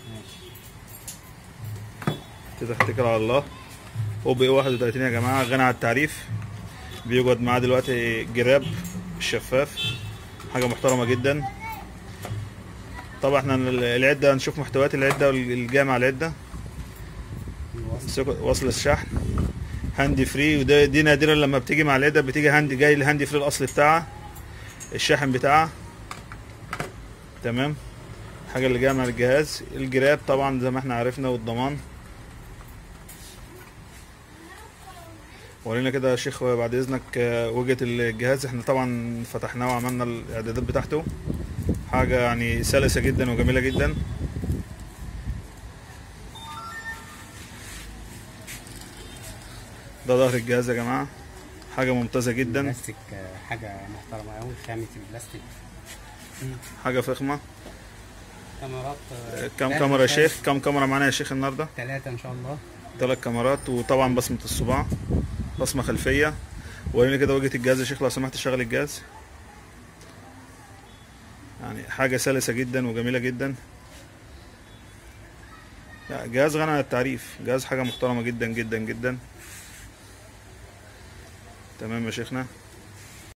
ماشي كده اتكل على الله او بي 31 يا جماعه غني عن التعريف بيوجد معاه دلوقتي جراب شفاف حاجه محترمه جدا طبعا احنا العده هنشوف محتويات العده والجامع العده الوصل سوق- وصل الشحن هاندي فري وده دي نادرا لما بتيجي مع العده بتيجي هاندي جاي الهاندي فري الاصلي بتاعها الشاحن بتاعها تمام الحاجه اللي جايه مع الجهاز الجراب طبعا زي ما احنا عرفنا والضمان ورينا كده يا شيخ بعد اذنك آه، وجهه الجهاز احنا طبعا فتحناه وعملنا الاعدادات بتاعته حاجه يعني سلسه جدا وجميله جدا ده ظهر الجهاز يا جماعه حاجه ممتازه جدا البلاستيك آه، حاجة محترمة أوي خامة البلاستيك حاجه فخمه كاميرات آه، كم لا، كاميرا يا مش شيخ كم كاميرا معانا يا شيخ النهارده ثلاثة إن شاء الله ثلاث كاميرات وطبعا بصمه الصباع بصمه خلفيه وريني كده وجهه الجهاز يا شيخ لو سمحت شغل الجهاز يعني حاجه سلسه جدا وجميله جدا لا جهاز غني عن التعريف جهاز حاجه محترمه جدا جدا جدا تمام يا شيخنا